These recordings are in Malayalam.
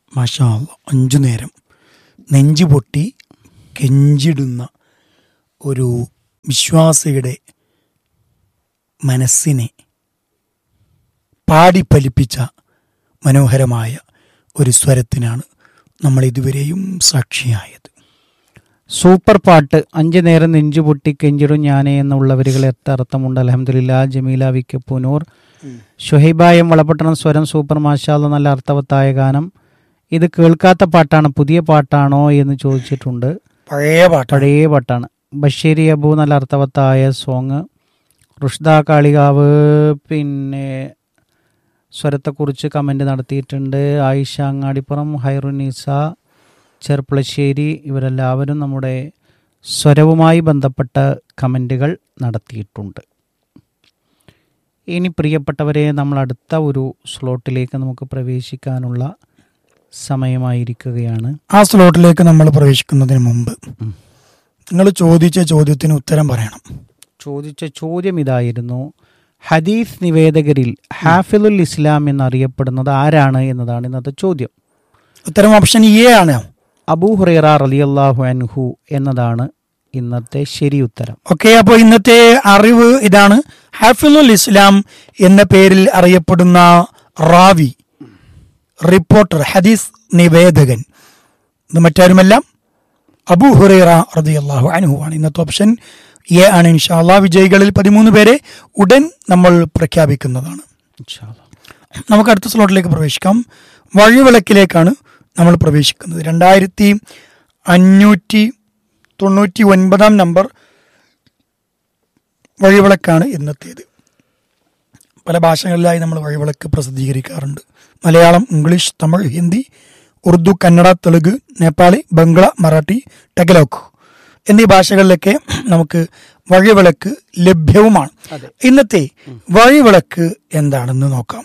മാഷാ അല്ലാ, അഞ്ചു നേരം നെഞ്ചു പൊട്ടി കെഞ്ചിടുന്ന ഒരു വിശ്വാസിയുടെ മനസ്സിനെ പാടിപ്പലിപ്പിച്ച മനോഹരമായ ഒരു സ്വരത്തിനാണ് നമ്മൾ ഇതുവരെയും സാക്ഷിയായത് സൂപ്പർ പാട്ട് അഞ്ചു നേരം നെഞ്ചു പൊട്ടി കെഞ്ചിടും ഞാനേ എന്നുള്ളവരുകൾ എത്ര അർത്ഥമുണ്ട് അലഹമില്ല ജമീല വി കെ പുനൂർ ഷുഹൈബായം വളപട്ടണം സ്വരം സൂപ്പർ മാഷാല്ല നല്ല അർത്ഥവത്തായ ഗാനം ഇത് കേൾക്കാത്ത പാട്ടാണ് പുതിയ പാട്ടാണോ എന്ന് ചോദിച്ചിട്ടുണ്ട് പഴയ പാട്ടാണ് പഴയ പാട്ടാണ് ബഷീരി അബു നല്ല അർത്ഥവത്തായ സോങ് റുഷ്ദ കാളികാവ് പിന്നെ സ്വരത്തെക്കുറിച്ച് കമൻ്റ് നടത്തിയിട്ടുണ്ട് ആയിഷ അങ്ങാടിപ്പുറം ഹൈറുനീസ ചെർപ്പളശ്ശേരി ഇവരെല്ലാവരും നമ്മുടെ സ്വരവുമായി ബന്ധപ്പെട്ട കമൻറ്റുകൾ നടത്തിയിട്ടുണ്ട് ഇനി പ്രിയപ്പെട്ടവരെ നമ്മൾ അടുത്ത ഒരു സ്ലോട്ടിലേക്ക് നമുക്ക് പ്രവേശിക്കാനുള്ള സമയമായിരിക്കുകയാണ് ആ സ്ലോട്ടിലേക്ക് നമ്മൾ പ്രവേശിക്കുന്നതിന് മുമ്പ് നിങ്ങൾ ചോദിച്ച ചോദ്യത്തിന് ഉത്തരം പറയണം ചോദിച്ച ചോദ്യം ഇതായിരുന്നു ഹദീസ് നിവേദകരിൽ ഹാഫിദുൽ ഇസ്ലാം എന്നറിയപ്പെടുന്നത് ആരാണ് എന്നതാണ് ഇന്നത്തെ ചോദ്യം ഉത്തരം ഓപ്ഷൻ എ ആണ് അബൂ ഹുറൈറ റലിയല്ലാഹു അൻഹു എന്നതാണ് ഇന്നത്തെ ശരി ഉത്തരം ഓക്കെ അപ്പോൾ ഇന്നത്തെ അറിവ് ഇതാണ് ഹാഫിളുൽ ഇസ്ലാം എന്ന പേരിൽ അറിയപ്പെടുന്ന റാവി റിപ്പോർട്ടർ ഹദീസ് നിവേദകൻ ഇത് മറ്റാരുമല്ല അബൂ ഹുറൈറ റളിയല്ലാഹു അൻഹു ആണ് ഇന്നത്തെ ഓപ്ഷൻ എ ആണ് ഇൻഷാല്ലാ വിജയികളിൽ പതിമൂന്ന് പേരെ ഉടൻ നമ്മൾ പ്രഖ്യാപിക്കുന്നതാണ് ഇൻഷാ അല്ലാ. നമുക്ക് അടുത്ത സ്ലോട്ടിലേക്ക് പ്രവേശിക്കാം വഴിവിളക്കിലേക്കാണ് നമ്മൾ പ്രവേശിക്കുന്നത് രണ്ടായിരത്തി അഞ്ഞൂറ്റി തൊണ്ണൂറ്റി ഒൻപതാം നമ്പർ വഴിവിളക്കാണ് ഇന്നത്തേത് പല ഭാഷകളിലായി നമ്മൾ വഴിവിളക്ക് പ്രസിദ്ധീകരിക്കാറുണ്ട് മലയാളം ഇംഗ്ലീഷ് തമിഴ് ഹിന്ദി ഉറുദു കന്നഡ തെലുഗ് നേപ്പാളി ബംഗ്ല മറാഠി ടെഗലോക്ക് എന്നീ ഭാഷകളിലൊക്കെ നമുക്ക് വഴിവിളക്ക് ലഭ്യവുമാണ് അതെ. ഇന്നത്തെ വഴിവിളക്ക് എന്താണെന്ന് നോക്കാം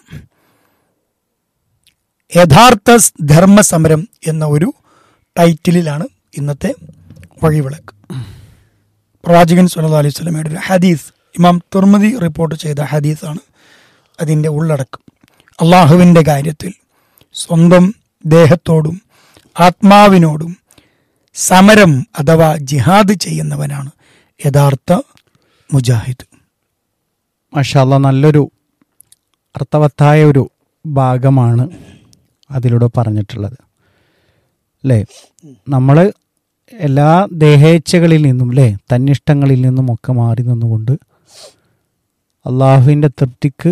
യഥാർത്ഥ ധർമ്മസമരം എന്ന ഒരു ടൈറ്റിലിലാണ് ഇന്നത്തെ വഴിവിളക്ക് പ്രവാചകൻ സല്ലല്ലാഹു അലൈഹി സ്വലമയുടെ ഒരു ഹദീസ് ഇമാം തുർമതി റിപ്പോർട്ട് ചെയ്ത ഹദീസാണ് അതിൻ്റെ ഉള്ളടക്കം അള്ളാഹുവിൻ്റെ കാര്യത്തിൽ സ്വന്തം ദേഹത്തോടും ആത്മാവിനോടും സമരം അഥവാ ജിഹാദ് ചെയ്യുന്നവനാണ് യഥാർത്ഥ മുജാഹിദ് മാഷാല്ല നല്ലൊരു അർത്ഥവത്തായ ഒരു ഭാഗമാണ് അതിലൂടെ പറഞ്ഞിട്ടുള്ളത് അല്ലേ നമ്മൾ എല്ലാ ദേഹേച്ഛകളിൽ നിന്നും അല്ലേ തന്നിഷ്ടങ്ങളിൽ നിന്നും ഒക്കെ മാറി നിന്നുകൊണ്ട് അള്ളാഹുവിൻ്റെ തൃപ്തിക്ക്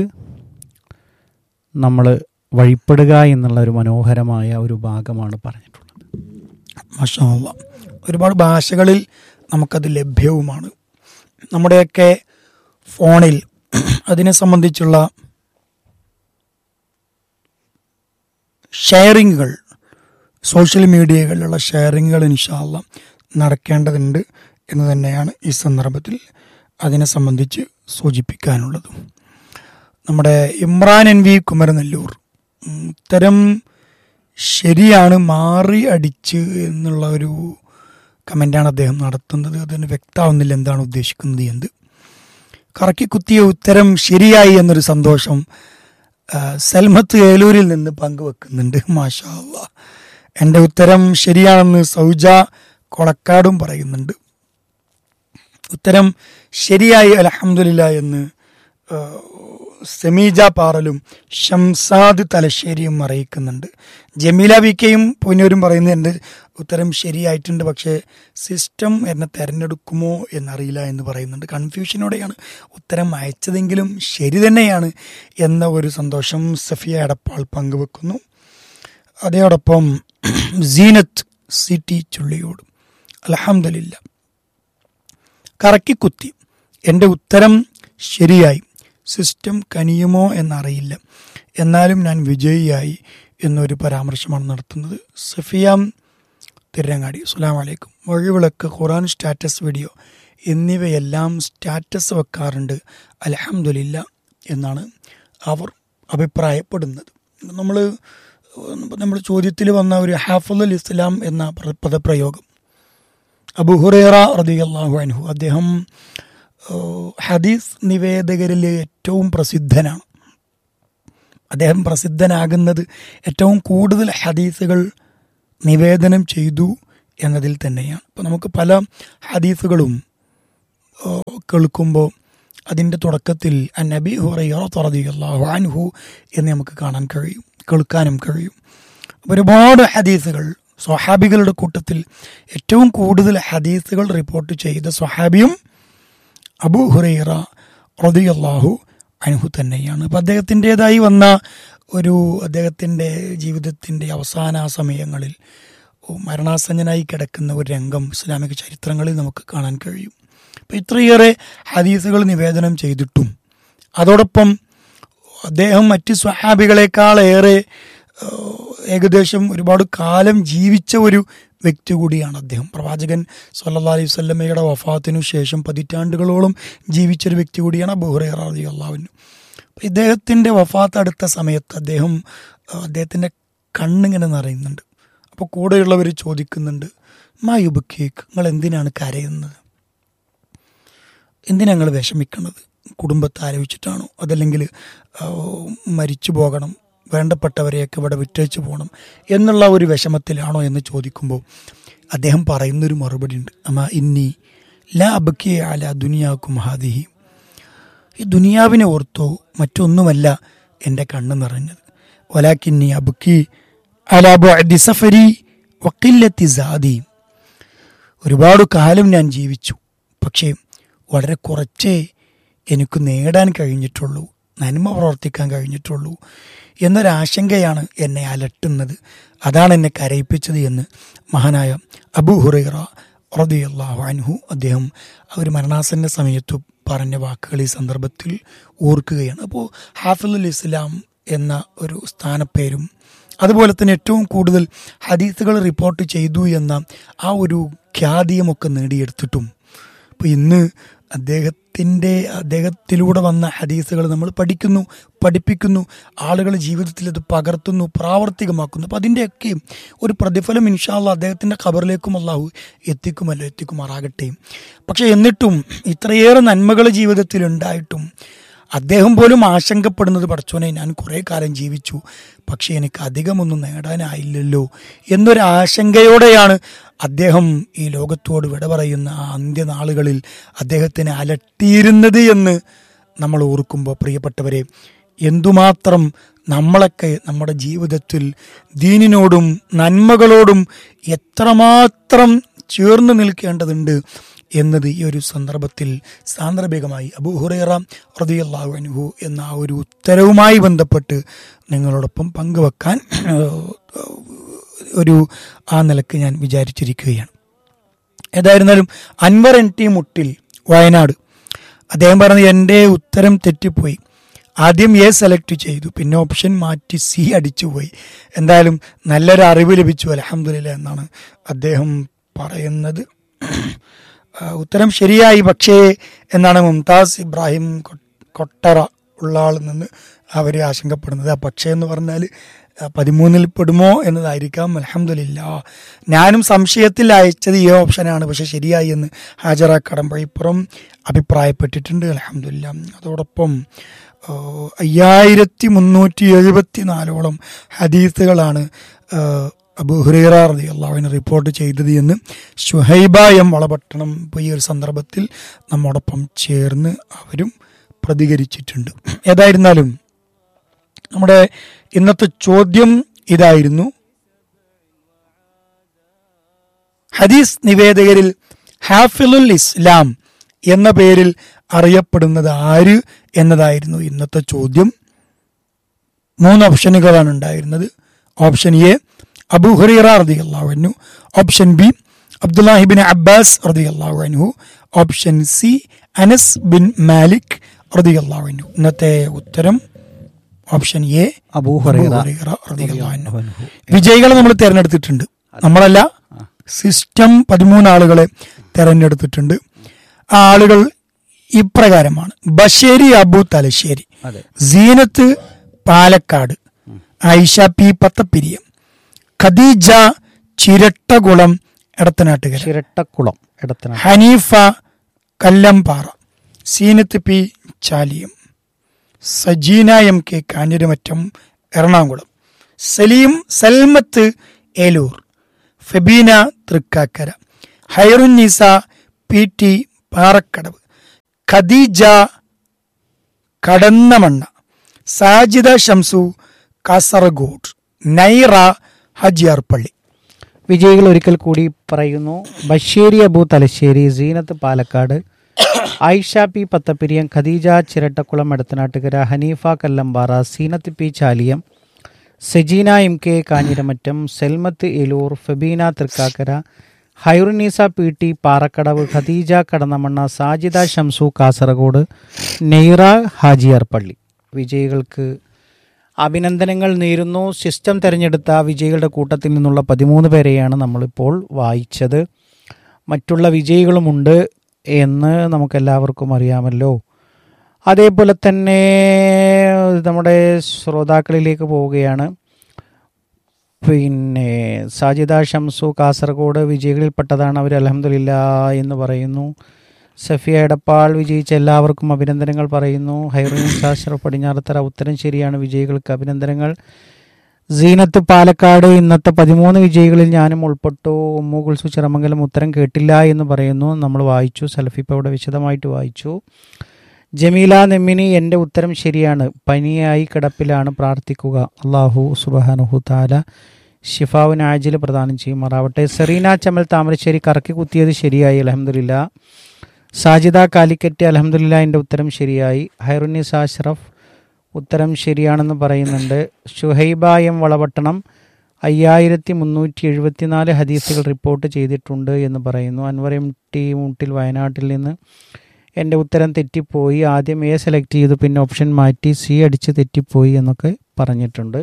നമ്മൾ വഴിപ്പെടുക എന്നുള്ള ഒരു മനോഹരമായ ഒരു ഭാഗമാണ് പറഞ്ഞിട്ടുള്ളത് മാഷാ അല്ലാ. ഒരുപാട് ഭാഷകളിൽ നമുക്കത് ലഭ്യവുമാണ് നമ്മുടെയൊക്കെ ഫോണിൽ അതിനെ സംബന്ധിച്ചുള്ള ഷെയറിങ്ങുകൾ സോഷ്യൽ മീഡിയകളിലുള്ള ഷെയറിങ്ങുകൾ ഇൻഷാല്ല നടക്കേണ്ടതുണ്ട് എന്ന് തന്നെയാണ് ഈ സന്ദർഭത്തിൽ അതിനെ സംബന്ധിച്ച് സൂചിപ്പിക്കാനുള്ളത് നമ്മുടെ ഇമ്രാൻ എൻ വി കുമരനെല്ലൂർ ഉം, ഇത്തരം ശരിയാണ് മാറി അടിച്ച് എന്നുള്ള ഒരു കമൻ്റാണ് അദ്ദേഹം നടത്തുന്നത് അതിന് വ്യക്തമാവുന്നില്ല എന്താണ് ഉദ്ദേശിക്കുന്നത് എന്ത് കറക്കി കുത്തിയ ഉത്തരം ശരിയായി എന്നൊരു സന്തോഷം ആ, സൽമത്ത് ഏലൂരിൽ നിന്ന് പങ്കുവെക്കുന്നുണ്ട് മാഷാ അല്ലാ. എൻ്റെ ഉത്തരം ശരിയാണെന്ന് സൗജ കൊളക്കാടും പറയുന്നുണ്ട് ഉത്തരം ശരിയായി അലഹമുല്ല എന്ന് ആ, സെമീജ പാറലും ഷംസാദ് തലശ്ശേരിയും അറിയിക്കുന്നുണ്ട് ജമീല വി കെയും പൊന്നൂരും പറയുന്നത് എൻ്റെ ഉത്തരം ശരിയായിട്ടുണ്ട് പക്ഷേ സിസ്റ്റം എന്നെ തിരഞ്ഞെടുക്കുമോ എന്നറിയില്ല എന്ന് പറയുന്നുണ്ട് കൺഫ്യൂഷനോടെയാണ് ഉത്തരം അയച്ചതെങ്കിലും ശരി തന്നെയാണ് എന്ന ഒരു സന്തോഷം സഫിയ എടപ്പാൾ പങ്കുവെക്കുന്നു അതോടൊപ്പം സീനത്ത് സി ടി ചുള്ളിയോട് അലഹമില്ല കറക്കിക്കുത്തി എൻ്റെ ഉത്തരം ശരിയായി സിസ്റ്റം കനിയുമോ എന്നറിയില്ല എന്നാലും ഞാൻ വിജയിയായി എന്നൊരു പരാമർശമാണ് നടത്തുന്നത് സഫിയാം തിരങ്ങാടി അസ്സലാമു അലൈക്കും വഴിവിളക്ക് ഖുറാൻ സ്റ്റാറ്റസ് വീഡിയോ എന്നിവയെല്ലാം സ്റ്റാറ്റസ് വെക്കാറുണ്ട് അലഹമില്ല എന്നാണ് അവർ അഭിപ്രായപ്പെടുന്നത് നമ്മൾ നമ്മുടെ ചോദ്യത്തിൽ വന്ന ഒരു ഹാഫുൽ ഇസ്ലാം എന്ന പ്ര- പദപ്രയോഗം അബുഹുറേറ റദിയല്ലാഹു അൻഹു അദ്ദേഹം ഏഹ്, ഹദീസ് നിവേദകരിൽ ഏറ്റവും പ്രസിദ്ധനാണ് അദ്ദേഹം പ്രസിദ്ധനാകുന്നത് ഏറ്റവും കൂടുതൽ ഹദീസുകൾ നിവേദനം ചെയ്തു എന്നതിൽ തന്നെയാണ് അപ്പോൾ നമുക്ക് പല ഹദീസുകളും കേൾക്കുമ്പോൾ അതിൻ്റെ തുടക്കത്തിൽ നബി ഹുറയ്യാഹു അൻഹു എന്ന് നമുക്ക് കാണാൻ കഴിയും കേൾക്കാനും കഴിയും ഒരുപാട് ഹദീസുകൾ സ്വഹാബികളുടെ കൂട്ടത്തിൽ ഏറ്റവും കൂടുതൽ ഹദീസുകൾ റിപ്പോർട്ട് ചെയ്ത സ്വഹാബിയും അബു ഹുറൈറ റദിയല്ലാഹു അൻഹു തന്നെയാണ് അപ്പം അദ്ദേഹത്തിൻ്റെതായി വന്ന ഒരു അദ്ദേഹത്തിൻ്റെ ജീവിതത്തിൻ്റെ അവസാന സമയങ്ങളിൽ മരണാസന്നനായി കിടക്കുന്ന ഒരു രംഗം ഇസ്ലാമിക ചരിത്രങ്ങളിൽ നമുക്ക് കാണാൻ കഴിയും അപ്പം ഇത്രയേറെ ഹദീസുകൾ നിവേദനം ചെയ്തിട്ടും അതോടൊപ്പം അദ്ദേഹം മറ്റ് സ്വഹാബികളെക്കാളേറെ ഏകദേശം ഒരുപാട് കാലം ജീവിച്ച ഒരു വ്യക്തി കൂടിയാണ് അദ്ദേഹം പ്രവാചകൻ സല്ലാ അലൈഹി സ്വല്ലമ്മയുടെ വഫാത്തിനു ശേഷം പതിറ്റാണ്ടുകളോളം ജീവിച്ചൊരു വ്യക്തി കൂടിയാണ് ബുഹുറൈറ അലി അള്ളാഹുവിന് ഇദ്ദേഹത്തിൻ്റെ വഫാത്ത് അടുത്ത സമയത്ത് അദ്ദേഹം അദ്ദേഹത്തിൻ്റെ കണ്ണിങ്ങനെ നിറയുന്നുണ്ട് അപ്പോൾ കൂടെയുള്ളവർ ചോദിക്കുന്നുണ്ട് മാ യുബക്കേക്ക് നിങ്ങൾ എന്തിനാണ് കരയുന്നത് എന്തിനാ നിങ്ങൾ വിഷമിക്കുന്നത് കുടുംബത്തെ ആലോചിച്ചിട്ടാണോ അതല്ലെങ്കിൽ മരിച്ചു പോകണം വേണ്ടപ്പെട്ടവരെയൊക്കെ ഇവിടെ വിറ്റഴിച്ചു പോകണം എന്നുള്ള ഒരു വിഷമത്തിലാണോ എന്ന് ചോദിക്കുമ്പോൾ അദ്ദേഹം പറയുന്നൊരു മറുപടി ഉണ്ട് അമ്മ ഇന്നി ലാ അബക്കിയ അല ദുനിയാക്കും ഹാദിഹി ഈ ദുനിയാവിനെ ഓർത്തോ മറ്റൊന്നുമല്ല എൻ്റെ കണ്ണ് നിറഞ്ഞത് ഒലാക്കിന്നി അബുക്കി അലാബി സഫരി വക്കില്ലത്തി സാദി ഒരുപാട് കാലം ഞാൻ ജീവിച്ചു പക്ഷേ വളരെ കുറച്ചേ എനിക്ക് നേടാൻ കഴിഞ്ഞിട്ടുള്ളൂ നന്മ പ്രവർത്തിക്കാൻ കഴിഞ്ഞിട്ടുള്ളൂ എന്നൊരാശങ്കയാണ് എന്നെ അലട്ടുന്നത് അതാണ് എന്നെ കരയിപ്പിച്ചത് എന്ന് മഹാനായ അബു ഹുറൈറ റദിയല്ലാഹു അൻഹു അദ്ദേഹം ഒരു മരണാസന്ന സമയത്ത് പറഞ്ഞ വാക്കുകൾ ഈ സന്ദർഭത്തിൽ ഓർക്കുകയാണ് അപ്പോൾ ഹാഫിളുൽ ഇസ്ലാം എന്ന ഒരു സ്ഥാനപ്പേരും അതുപോലെ തന്നെ ഏറ്റവും കൂടുതൽ ഹദീസുകൾ റിപ്പോർട്ട് ചെയ്തു എന്ന ആ ഒരു ഖ്യാതിയുമൊക്കെ നേടിയെടുത്തിട്ടും അപ്പോൾ ഇന്ന് അദ്ദേഹത്തിൻ്റെ അദ്ദേഹത്തിലൂടെ വന്ന ഹദീസുകൾ നമ്മൾ പഠിക്കുന്നു പഠിപ്പിക്കുന്നു ആളുകൾ ജീവിതത്തിൽ അത് പകർത്തുന്നു പ്രാവർത്തികമാക്കുന്നു അപ്പം അതിൻ്റെയൊക്കെ ഒരു പ്രതിഫലം ഇൻഷാല്ല അദ്ദേഹത്തിൻ്റെ ഖബറിലേക്കും അള്ളാഹു എത്തിക്കുമല്ലോ എത്തിക്കുമാറാകട്ടെ പക്ഷെ എന്നിട്ടും ഇത്രയേറെ നന്മകൾ ജീവിതത്തിൽ ഉണ്ടായിട്ടും അദ്ദേഹം പോലും ആശങ്കപ്പെടുന്നത് പഠിച്ചോനെ ഞാൻ കുറേ കാലം ജീവിച്ചു പക്ഷേ എനിക്ക് അധികമൊന്നും നേടാനായില്ലല്ലോ എന്നൊരു ആശങ്കയോടെയാണ് അദ്ദേഹം ഈ ലോകത്തോട് വിട പറയുന്ന ആ അന്ത്യനാളുകളിൽ അദ്ദേഹത്തിനെ അലട്ടിയിരുന്നത് എന്ന് നമ്മൾ ഓർക്കുമ്പോൾ പ്രിയപ്പെട്ടവരെ എന്തുമാത്രം നമ്മളൊക്കെ നമ്മുടെ ജീവിതത്തിൽ ദീനിനോടും നന്മകളോടും എത്രമാത്രം ചേർന്ന് നിൽക്കേണ്ടതുണ്ട് എന്നത് ഈ ഒരു സന്ദർഭത്തിൽ സാന്ദർഭികമായി അബൂഹുറൈറ റതിയല്ലാഹു അനുഹു എന്ന ആ ഒരു ഉത്തരവുമായി ബന്ധപ്പെട്ട് നിങ്ങളോടൊപ്പം പങ്കുവെക്കാൻ ഒരു ആ നിലക്ക് ഞാൻ വിചാരിച്ചിരിക്കുകയാണ് ഏതായിരുന്നാലും അൻവർ എൻ ടി മുട്ടിൽ വയനാട് അദ്ദേഹം പറഞ്ഞത് എൻ്റെ ഉത്തരം തെറ്റിപ്പോയി ആദ്യം എ സെലക്ട് ചെയ്തു പിന്നെ ഓപ്ഷൻ മാറ്റി സി അടിച്ചുപോയി എന്തായാലും നല്ലൊരു അറിവ് ലഭിച്ചു അലഹമില്ല എന്നാണ് അദ്ദേഹം പറയുന്നത് ഉത്തരം ശരിയായി പക്ഷേ എന്നാണ് മുംതാസ് ഇബ്രാഹിം കൊട്ടറ ഉള്ള ആളിൽ നിന്ന് അവർ ആശങ്കപ്പെടുന്നത് ആ പക്ഷേ എന്ന് പറഞ്ഞാൽ പതിമൂന്നിൽ പെടുമോ എന്നതായിരിക്കാം അലഹമില്ല ഞാനും സംശയത്തിൽ അയച്ചത് ഈ ഓപ്ഷനാണ് പക്ഷെ ശരിയായി എന്ന് ഹാജറ കടമ്പഴിപ്പുറം അഭിപ്രായപ്പെട്ടിട്ടുണ്ട് അലഹമില്ല അതോടൊപ്പം അയ്യായിരത്തി മുന്നൂറ്റി എഴുപത്തി നാലോളം ഹദീസുകളാണ് അബു ഹുറൈറ റതി അള്ളാഹുവിനെ റിപ്പോർട്ട് ചെയ്തത് എന്ന് ഷുഹൈബ എം വളപട്ടണം ഇപ്പോൾ ഈ ഒരു സന്ദർഭത്തിൽ നമ്മോടൊപ്പം ചേർന്ന് അവരും പ്രതികരിച്ചിട്ടുണ്ട് ഏതായിരുന്നാലും നമ്മുടെ ഇന്നത്തെ ചോദ്യം ഇതായിരുന്നു ഹദീസ് നിവേദകരിൽ ഹാഫിലുൽ ഇസ്ലാം എന്ന പേരിൽ അറിയപ്പെടുന്നത് ആര് എന്നതായിരുന്നു ഇന്നത്തെ ചോദ്യം മൂന്ന് ഓപ്ഷനുകളാണ് ഉണ്ടായിരുന്നത് ഓപ്ഷൻ എ അബു ഹുറൈറ റതി അള്ളാഹുനു ഓപ്ഷൻ ബി അബ്ദുല്ലാഹിബിൻ അബ്ബാസ് റതി അള്ളാഹുനു option C Anas bin Malik റതി അള്ളാഹുനു ഇന്നത്തെ ഉത്തരം ഓപ്ഷൻ എ അബൂ ഹുറൈറ റളിയല്ലാഹു അൻഹു. വിജയികളെ നമ്മൾ തിരഞ്ഞെടുത്തിട്ടുണ്ട് നമ്മളല്ല സിസ്റ്റം പതിമൂന്ന് ആളുകളെ തിരഞ്ഞെടുത്തിട്ടുണ്ട് ആ ആളുകൾ ഇപ്രകാരമാണ് ബഷേരി അബു തലശ്ശേരി അതെ Seenath Palakkad Aisha P Pathappiriyam Khadeeja Chirattakulam Edathanattukara Chirattakulam Edathanad Haneefa Kallampara Seenath P Chaliyam Sajeena M K Kanjiramattom Ernakulam Saleem Salmath Eloor Febina Thrikkakara Hairunnisa P T Parakkadavu Khadeeja Kadannamanna Sajida Shamsu Kasaragod Naira Hajiyarpalli വിജയികൾ ഒരിക്കൽ കൂടി പറയുന്നു Basheeri Abu Thalassery Seenath Palakkad Ayisha P Pathappiriyam Khadeeja Chirattakulam Edathanattukara Haneefa Kallampara Seenath P Chaliyam Sejeena M K Kanjiramattom Selmath Eloor Febina Thrikkakara Hairunisa P T Parakkadavu Khadeeja Kadannamanna Sajida Shamsu Kasaragod Naira Hajiyar Palli വിജയികൾക്ക് അഭിനന്ദനങ്ങൾ നേരുന്നു സിസ്റ്റം തിരഞ്ഞെടുത്ത വിജയികളുടെ കൂട്ടത്തിൽ നിന്നുള്ള പതിമൂന്ന് പേരെയാണ് നമ്മളിപ്പോൾ വായിച്ചത് മറ്റുള്ള വിജയികളുമുണ്ട് എന്ന് നമുക്കെല്ലാവർക്കും അറിയാമല്ലോ അതേപോലെ തന്നെ നമ്മുടെ ശ്രോതാക്കളിലേക്ക് പോവുകയാണ് പിന്നെ സാജിദ ഷംസു കാസർഗോഡ് വിജയികളിൽപ്പെട്ടതാണ് അവർ അലഹമില്ല എന്ന് പറയുന്നു സഫിയ എടപ്പാൾ വിജയിച്ച എല്ലാവർക്കും അഭിനന്ദനങ്ങൾ പറയുന്നു ഹൈറീൻ ശാസ്ത്ര പടിഞ്ഞാറത്തറ ഉത്തരം ശരിയാണ് വിജയികൾക്ക് അഭിനന്ദനങ്ങൾ സീനത്ത് പാലക്കാട് ഇന്നത്തെ പതിമൂന്ന് വിജയികളിൽ ഞാനും ഉൾപ്പെട്ടു ഉമ്മു കുൽസു ചിറമംഗലം ഉത്തരം കേട്ടില്ല എന്ന് പറയുന്നു നമ്മൾ വായിച്ചു സലഫിപ്പ ഇവിടെ വിശദമായിട്ട് വായിച്ചു ജമീല നെമ്മിനി എൻ്റെ ഉത്തരം ശരിയാണ് പനിയായി കിടപ്പിലാണ് പ്രാർത്ഥിക്കുക അള്ളാഹു സുബാനുഹു താല ഷിഫാവിന് ആജിൽ പ്രദാനം ചെയ്യുമാറാവട്ടെ സെറീന ചമൽ താമരശ്ശേരി കറക്കി കുത്തിയത് ശരിയായി അലഹമില്ല സാജിദ കാലിക്കറ്റ് അലഹമില്ല എൻ്റെ ഉത്തരം ശരിയായി ഹൈറുനിസ് അഷ്റഫ് ഉത്തരം ശരിയാണെന്ന് പറയുന്നുണ്ട് ഷുഹൈബ എം വളപട്ടണം അയ്യായിരത്തി മുന്നൂറ്റി എഴുപത്തിനാല് ഹദീസുകൾ റിപ്പോർട്ട് ചെയ്തിട്ടുണ്ട് എന്ന് പറയുന്നു അൻവർ എം ടി മുട്ടിൽ വയനാട്ടിൽ നിന്ന് എൻ്റെ ഉത്തരം തെറ്റിപ്പോയി ആദ്യം എ സെലക്ട് ചെയ്തു പിന്നെ ഓപ്ഷൻ മാറ്റി സി അടിച്ച് തെറ്റിപ്പോയി എന്നൊക്കെ പറഞ്ഞിട്ടുണ്ട്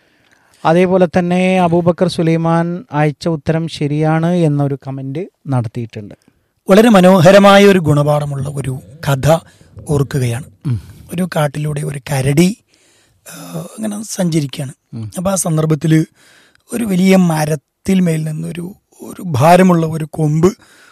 അതേപോലെ തന്നെ അബൂബക്കർ സുലൈമാൻ അയച്ച ഉത്തരം ശരിയാണ് എന്നൊരു കമൻറ്റ് നടത്തിയിട്ടുണ്ട് വളരെ മനോഹരമായ ഒരു ഗുണപാഠമുള്ള ഒരു കഥ ഓർക്കുകയാണ് ഒരു കാട്ടിലൂടെ ഒരു കരടി ആ, ഇങ്ങനെ സഞ്ചരിക്കുകയാണ് അപ്പോൾ ആ സന്ദർഭത്തിൽ ഒരു വലിയ മരത്തിൽ മേൽ നിന്നൊരു ഒരു ഭാരമുള്ള ഒരു കൊമ്പ്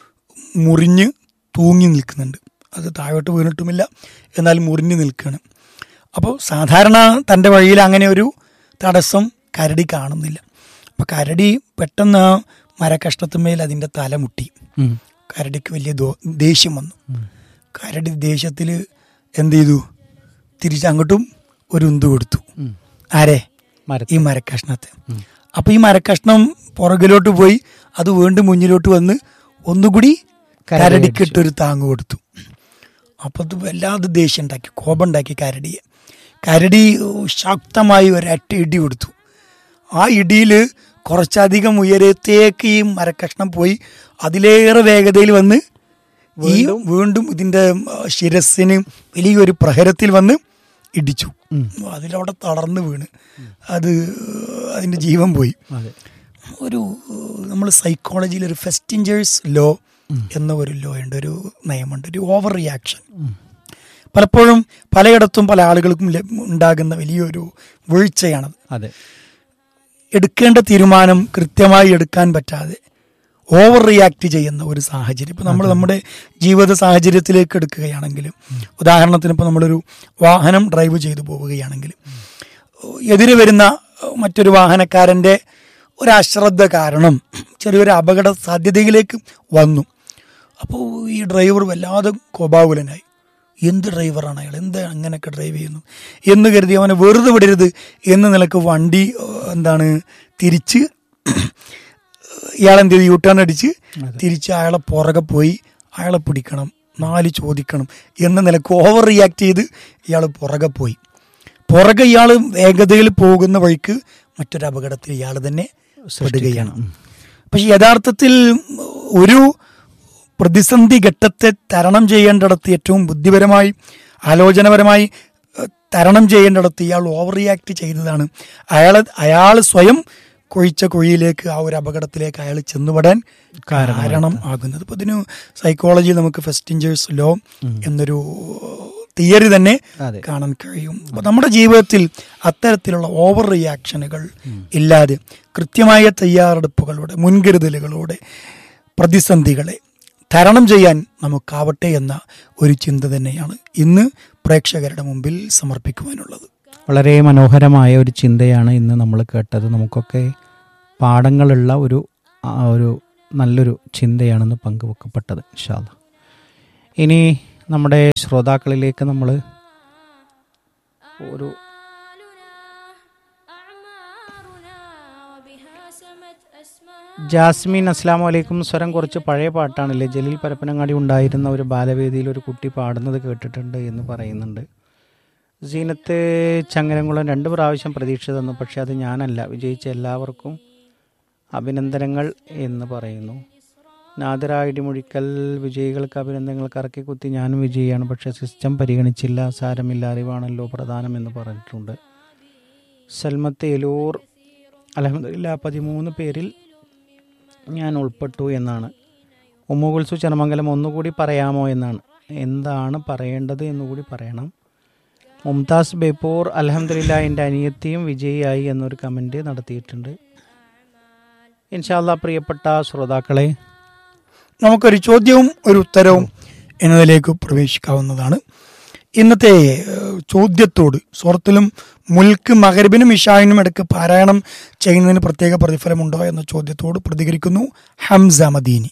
മുറിഞ്ഞ് തൂങ്ങി നിൽക്കുന്നുണ്ട് അത് താഴോട്ട് വീണിട്ടുമില്ല എന്നാൽ മുറിഞ്ഞ് നിൽക്കുകയാണ് അപ്പോൾ സാധാരണ തൻ്റെ വഴിയിൽ അങ്ങനെ ഒരു തടസ്സം കരടി കാണുന്നില്ല അപ്പോൾ കരടി പെട്ടെന്ന് ആ മരക്കഷ്ണത്തുമേൽ അതിൻ്റെ തല മുട്ടി കരടിക്ക് വലിയ ദോ- ദേഷ്യം വന്നു കരടി ദേഷ്യത്തിൽ എന്ത് ചെയ്തു തിരിച്ചങ്ങോട്ടും ഒരു ഉന്ത് കൊടുത്തു ആരെ മരത്തിൽ. ഈ മരക്കഷ്ണത്തെ അപ്പൊ ഈ മരക്കഷ്ണം പുറകിലോട്ട് പോയി അത് വീണ്ടും മുന്നിലോട്ട് വന്ന് ഒന്നുകൂടി കരടിക്ക് ഇട്ടൊരു താങ്ങ് കൊടുത്തു അപ്പൊ അത് വല്ലാതെ ദേഷ്യം ഉണ്ടാക്കി കോപം ഉണ്ടാക്കി കരടിയെ കരടി ശക്തമായി ഒരൊറ്റ ഇടി കൊടുത്തു ആ ഇടിയിൽ കുറച്ചധികം ഉയരത്തേക്ക് ഈ മരക്കഷ്ണം പോയി അതിലേറെ വേഗതയിൽ വന്ന് ഈ വീണ്ടും ഇതിന്റെ ആ, ശിരസ്സിന് വലിയൊരു പ്രഹരത്തിൽ വന്ന് ഇടിച്ചു അതിലവിടെ തളർന്ന് വീണ് അത് അതിന്റെ ജീവൻ പോയി അതെ ഒരു നമ്മൾ സൈക്കോളജിയിൽ ഒരു ഫെസ്റ്റിഞ്ചേഴ്സ് ലോ എന്ന ഒരു ലോ ഉണ്ട് ഒരു നയമുണ്ട് ഒരു ഓവർ റിയാക്ഷൻ പലപ്പോഴും പലയിടത്തും പല ആളുകൾക്കും ലഭ- ഉണ്ടാകുന്ന വലിയൊരു വീഴ്ചയാണത് അതെ എടുക്കേണ്ട തീരുമാനം കൃത്യമായി എടുക്കാൻ പറ്റാതെ ഓവർ റിയാക്ട് ചെയ്യുന്ന ഒരു സാഹചര്യം ഇപ്പം നമ്മൾ നമ്മുടെ ജീവിത സാഹചര്യത്തിലേക്ക് എടുക്കുകയാണെങ്കിൽ ഉദാഹരണത്തിന് ഇപ്പോൾ നമ്മളൊരു വാഹനം ഡ്രൈവ് ചെയ്തു പോവുകയാണെങ്കിൽ എതിരെ വരുന്ന മറ്റൊരു വാഹനക്കാരൻ്റെ ഒരു അശ്രദ്ധ കാരണം ചെറിയൊരു അപകട സാധ്യതയിലേക്ക് വന്നു അപ്പോൾ ഈ ഡ്രൈവർ വല്ലാതെ കോപാകുലനായി എന്ത് ഡ്രൈവറാണ് അയാൾ എന്ത് അങ്ങനെയൊക്കെ ഡ്രൈവ് ചെയ്യുന്നു എന്ന് കരുതി അവനെ വെറുതെ വിടരുത് എന്ന നിലക്ക് വണ്ടി ഏഹ്, എന്താണ് തിരിച്ച് ഇയാൾ എന്ത് ചെയ്തു യൂട്ടേൺ അടിച്ച് തിരിച്ച് അയാളെ പുറകെ പോയി അയാളെ പിടിക്കണം നാല് ചോദിക്കണം എന്ന നിലക്ക് ഓവർ റിയാക്ട് ചെയ്ത് ഇയാൾ പുറകെ പോയി പുറകെ ഇയാൾ വേഗതയിൽ പോകുന്ന വഴിക്ക് മറ്റൊരു അപകടത്തിൽ ഇയാൾ തന്നെ പെടുകയാണ് പക്ഷെ യഥാർത്ഥത്തിൽ ഒരു പ്രതിസന്ധി ഘട്ടത്തെ തരണം ചെയ്യേണ്ടിടത്ത് ഏറ്റവും ബുദ്ധിപരമായി ആലോചനപരമായി ഏഹ്, തരണം ചെയ്യേണ്ടിടത്ത് ഇയാൾ ഓവർ റിയാക്ട് ചെയ്തതാണ് അയാൾ അയാൾ സ്വയം കുഴിച്ച കുഴിയിലേക്ക് ആ ഒരു അപകടത്തിലേക്ക് അയാൾ ചെന്നുപെടാൻ കാരണം ആകുന്നത് അപ്പോൾ ഇതിന് സൈക്കോളജി നമുക്ക് ഫെസ്റ്റിഞ്ചേഴ്സ് ലോ എന്നൊരു തിയറി തന്നെ അതെ. കാണാൻ കഴിയും അപ്പോൾ നമ്മുടെ ജീവിതത്തിൽ അത്തരത്തിലുള്ള ഓവർ റിയാക്ഷനുകൾ ഇല്ലാതെ കൃത്യമായ തയ്യാറെടുപ്പുകളോടെ മുൻകരുതലുകളോടെ പ്രതിസന്ധികളെ തരണം ചെയ്യാൻ നമുക്കാവട്ടെ എന്ന ഒരു ചിന്ത തന്നെയാണ് ഇന്ന് പ്രേക്ഷകരുടെ മുമ്പിൽ സമർപ്പിക്കുവാനുള്ളത് വളരെ മനോഹരമായ ഒരു ചിന്തയാണ് ഇന്ന് നമ്മൾ കേട്ടത് നമുക്കൊക്കെ പാഠങ്ങളുള്ള ഒരു ആ, ഒരു നല്ലൊരു ചിന്തയാണെന്ന് പങ്കുവെക്കപ്പെട്ടത് ഇൻഷാല്ല ഇനി നമ്മുടെ ശ്രോതാക്കളിലേക്ക് നമ്മൾ ഒരു ജാസ്മിൻ അസ്ലാം വലൈക്കും സ്വരം കുറച്ച് പഴയ പാട്ടാണല്ലേ ജലീൽ പരപ്പനങ്ങാടി ഉണ്ടായിരുന്ന ഒരു ബാലവേദിയിൽ ഒരു കുട്ടി പാടുന്നത് കേട്ടിട്ടുണ്ട് എന്ന് പറയുന്നുണ്ട് സീനത്ത് ചങ്ങരംകുളം രണ്ട് പ്രാവശ്യം പ്രതീക്ഷ തന്നു പക്ഷെ അത് ഞാനല്ല വിജയിച്ച എല്ലാവർക്കും അഭിനന്ദനങ്ങൾ എന്ന് പറയുന്നു നാദിറ ഇടിമുഴിക്കൽ വിജയികൾക്ക് അഭിനന്ദനങ്ങൾ കറക്കി കുത്തി ഞാനും വിജയിയാണ് പക്ഷെ സിസ്റ്റം പരിഗണിച്ചില്ല സാരമില്ല അറിവാണല്ലോ പ്രധാനമെന്ന് പറഞ്ഞിട്ടുണ്ട് സൽമത്ത് എലൂർ അലഹമില്ല പതിമൂന്ന് പേരിൽ ഞാൻ ഉൾപ്പെട്ടു എന്നാണ് ഉമ്മുകുൽസു ചെറുമംഗലം ഒന്നുകൂടി പറയാമോ എന്നാണ് എന്താണ് പറയേണ്ടത് എന്നുകൂടി പറയണം മുംതാസ് ബേപ്പൂർ അലഹമില്ല എൻ്റെ അനിയത്തിയും വിജയിയായി എന്നൊരു കമൻറ്റ് നടത്തിയിട്ടുണ്ട് ഇൻഷാല്ല പ്രിയപ്പെട്ട ശ്രോതാക്കളെ നമുക്കൊരു ചോദ്യവും ഒരു ഉത്തരവും എന്നതിലേക്ക് പ്രവേശിക്കാവുന്നതാണ് ഇന്നത്തെ ഏഹ്, ചോദ്യത്തോട് സുഹൃത്തിലും മുൽക്ക് മകരിബിനും ഇഷായിനും ഇടയ്ക്ക് പാരായണം ചെയ്യുന്നതിന് പ്രത്യേക പ്രതിഫലമുണ്ടോ എന്ന ചോദ്യത്തോട് പ്രതികരിക്കുന്നു ഹംസ മദീനി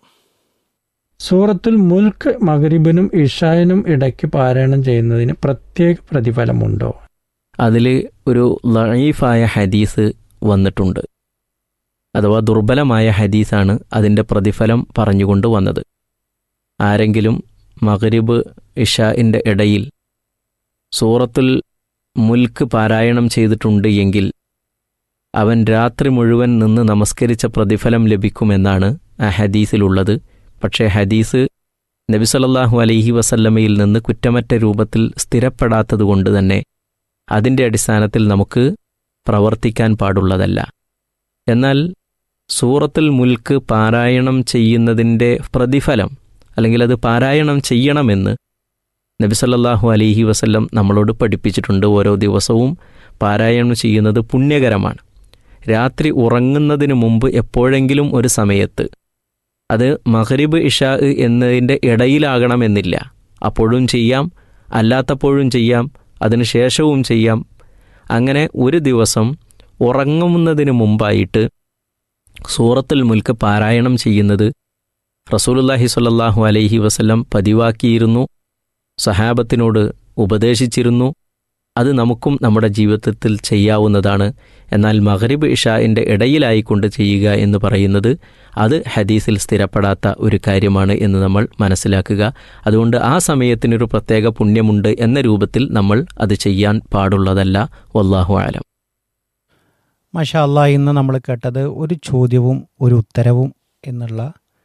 സൂറത്തുൽ മുൽക്ക് മഗ്രിബിനും ഇഷായനും ഇടയ്ക്ക് പാരായണം ചെയ്യുന്നതിന് പ്രത്യേക പ്രതിഫലമുണ്ടോ അതിൽ ഒരു ലൈഫായ ഹദീസ് വന്നിട്ടുണ്ട് അഥവാ ദുർബലമായ ഹദീസാണ് അതിൻ്റെ പ്രതിഫലം പറഞ്ഞുകൊണ്ട് വന്നത് ആരെങ്കിലും മഗ്രിബ് ഇഷാഇൻ്റെ ഇടയിൽ സൂറത്തുൽ മുൽക്ക് പാരായണം ചെയ്തിട്ടുണ്ട് എങ്കിൽ അവൻ രാത്രി മുഴുവൻ നിന്ന് നമസ്കരിച്ച പ്രതിഫലം ലഭിക്കുമെന്നാണ് ആ ഹദീസിലുള്ളത് പക്ഷേ ഹദീസ് നബി സല്ലല്ലാഹു അലൈഹി വസല്ലമയിൽ നിന്ന് കുറ്റമറ്റ രൂപത്തിൽ സ്ഥിരപ്പെടാത്തതുകൊണ്ട് തന്നെ അതിൻ്റെ അടിസ്ഥാനത്തിൽ നമുക്ക് പ്രവർത്തിക്കാൻ പാടുള്ളതല്ല എന്നാൽ സൂറത്തുൽ മുൽക്ക് പാരായണം ചെയ്യുന്നതിൻ്റെ പ്രതിഫലം അല്ലെങ്കിൽ അത് പാരായണം ചെയ്യണമെന്ന് നബി സല്ലല്ലാഹു അലൈഹി വസല്ലം നമ്മളോട് പഠിപ്പിച്ചിട്ടുണ്ട് ഓരോ ദിവസവും പാരായണം ചെയ്യുന്നത് പുണ്യകരമാണ് രാത്രി ഉറങ്ങുന്നതിന് മുമ്പ് എപ്പോഴെങ്കിലും ഒരു സമയത്ത് അത് മഹരിബ് ഇഷാ എന്നതിൻ്റെ ഇടയിലാകണമെന്നില്ല അപ്പോഴും ചെയ്യാം അല്ലാത്തപ്പോഴും ചെയ്യാം അതിന് ശേഷവും ചെയ്യാം അങ്ങനെ ഒരു ദിവസം ഉറങ്ങുന്നതിന് മുമ്പായിട്ട് സൂറത്തുൽ മുൽക്ക് പാരായണം ചെയ്യുന്നത് റസൂലുല്ലാഹി സ്വല്ലല്ലാഹു അലൈഹി വസല്ലം പതിവാക്കിയിരുന്നു സഹാബത്തിനോട് ഉപദേശിച്ചിരുന്നു അത് നമുക്കും നമ്മുടെ ജീവിതത്തിൽ ചെയ്യാവുന്നതാണ് എന്നാൽ മഗ്രിബ് ഇഷാഇൻ്റെ ഇടയിലായിക്കൊണ്ട് ചെയ്യുക എന്ന് പറയുന്നത് അത് ഹദീസിൽ സ്ഥിരപ്പെടാത്ത ഒരു കാര്യമാണ് എന്ന് നമ്മൾ മനസ്സിലാക്കുക അതുകൊണ്ട് ആ സമയത്തിനൊരു പ്രത്യേക പുണ്യമുണ്ട് എന്ന രൂപത്തിൽ നമ്മൾ അത് ചെയ്യാൻ പാടുള്ളതല്ല വല്ലാഹു ആലം മാഷാ അല്ലാ ഇന്ന് നമ്മൾ കേട്ടത് ഒരു ചോദ്യവും ഒരു ഉത്തരവും എന്നുള്ള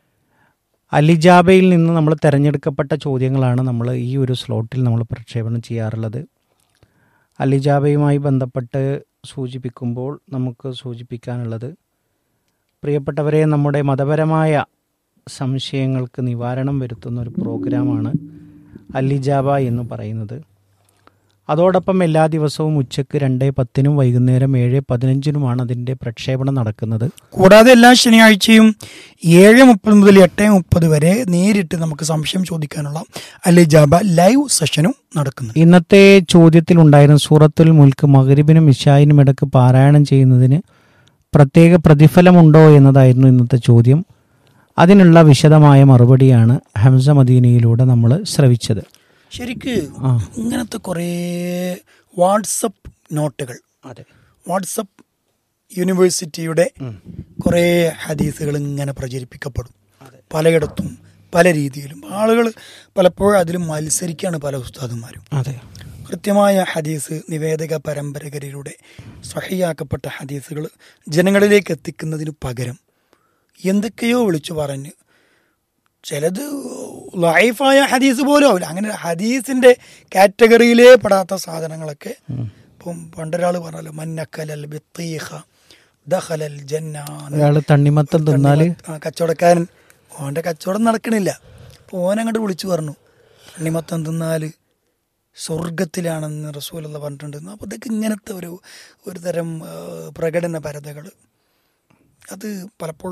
അലിജാബയിൽ നിന്ന് നമ്മൾ തിരഞ്ഞെടുക്കപ്പെട്ട ചോദ്യങ്ങളാണ് നമ്മൾ ഈ ഒരു സ്ലോട്ടിൽ നമ്മൾ പ്രക്ഷേപണം ചെയ്യാറുള്ളത് അലിജാബയുമായി ബന്ധപ്പെട്ട് സൂചിപ്പിക്കുമ്പോൾ നമുക്ക് സൂചിപ്പിക്കാനുള്ളത് പ്രിയപ്പെട്ടവരെ നമ്മുടെ മതപരമായ സംശയങ്ങൾക്ക് നിവാരണം വരുത്തുന്ന ഒരു പ്രോഗ്രാമാണ് അലിജാബ എന്ന് പറയുന്നത് അതോടൊപ്പം എല്ലാ ദിവസവും ഉച്ചയ്ക്ക് രണ്ട് പത്തിനും വൈകുന്നേരം ഏഴ് പതിനഞ്ചിനുമാണ് അതിൻ്റെ പ്രക്ഷേപണം നടക്കുന്നത് കൂടാതെ എല്ലാ ശനിയാഴ്ചയും ഏഴ് മുപ്പത് മുതൽ എട്ട് മുപ്പത് വരെ നേരിട്ട് നമുക്ക് സംശയം ചോദിക്കാനുള്ള അലിജാബ ലൈവ് സെഷനും നടക്കുന്നു ഇന്നത്തെ ചോദ്യത്തിൽ ഉണ്ടായിരുന്ന സൂറത്തുൽ മുൽക്ക് മകരിബിനും ഇഷായിനും ഇടക്ക് പാരായണം ചെയ്യുന്നതിന് പ്രത്യേക പ്രതിഫലമുണ്ടോ എന്നതായിരുന്നു ഇന്നത്തെ ചോദ്യം അതിനുള്ള വിശദമായ മറുപടിയാണ് ഹംസ മദീനയിലൂടെ നമ്മൾ ശ്രവിച്ചത് ശരിക്ക് ആ ഇങ്ങനത്തെ കുറേ വാട്സപ്പ് നോട്ടുകൾ അതെ വാട്സപ്പ് യൂണിവേഴ്സിറ്റിയുടെ കുറേ ഹദീസുകൾ ഇങ്ങനെ പ്രചരിപ്പിക്കപ്പെടും പലയിടത്തും പല രീതിയിലും ആളുകൾ പലപ്പോഴും അതിൽ മത്സരിക്കുകയാണ് പല ഉസ്താദുമാരും അതെ കൃത്യമായ ഹദീസ് നിവേദക പരമ്പരകരിലൂടെ സഹിയാക്കപ്പെട്ട ഹദീസുകൾ ജനങ്ങളിലേക്ക് എത്തിക്കുന്നതിന് പകരം എന്തൊക്കെയോ വിളിച്ചു പറഞ്ഞ് ചിലത് ലൈഫായ ഹദീസ് പോലും ആവില്ല അങ്ങനെ ഹദീസിന്റെ കാറ്റഗറിയിലേ പെടാത്ത സാധനങ്ങളൊക്കെ ഇപ്പം പണ്ടൊരാൾ പറഞ്ഞല്ലോ മന്നക്കലൽ ബിത്തീഖ ദഖലൽ ജന്ന ഒരാൾ തണ്ണിമത്തം തിന്നാൽ ആ കച്ചവടക്കാരൻ ഓന്റെ കച്ചവടം നടക്കണില്ല അപ്പോൾ ഓനങ്ങോട്ട് വിളിച്ചു പറഞ്ഞു തണ്ണിമത്തം തിന്നാല് സ്വർഗത്തിലാണെന്ന് റസൂലുള്ള പറഞ്ഞിട്ടുണ്ട് അപ്പോൾ ഇതൊക്കെ ഇങ്ങനത്തെ ഒരു ഒരു തരം ആ, പ്രകടന പരതകൾ അത് പലപ്പോഴും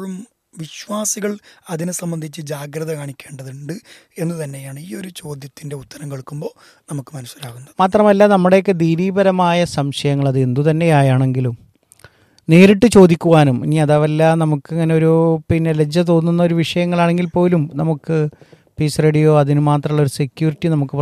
വിശ്വാസികൾ അതിനെ സംബന്ധിച്ച് ജാഗ്രത കാണിക്കേണ്ടതുണ്ട് എന്ന് തന്നെയാണ് ഈ ഒരു ചോദ്യത്തിൻ്റെ ഉത്തരം കേൾക്കുമ്പോൾ നമുക്ക് മനസ്സിലാകുന്നത് മാത്രമല്ല നമ്മുടെയൊക്കെ ദീനീപരമായ സംശയങ്ങൾ അത് എന്തു തന്നെയാണെങ്കിലും നേരിട്ട് ചോദിക്കുവാനും ഇനി അതവല്ല നമുക്ക് ഇങ്ങനെ ഒരു പിന്നെ ലജ്ജ തോന്നുന്ന ഒരു വിഷയങ്ങളാണെങ്കിൽ പോലും നമുക്ക് പീസ് റേഡിയോ അതിന് മാത്രമുള്ള ഒരു സെക്യൂരിറ്റി നമുക്ക്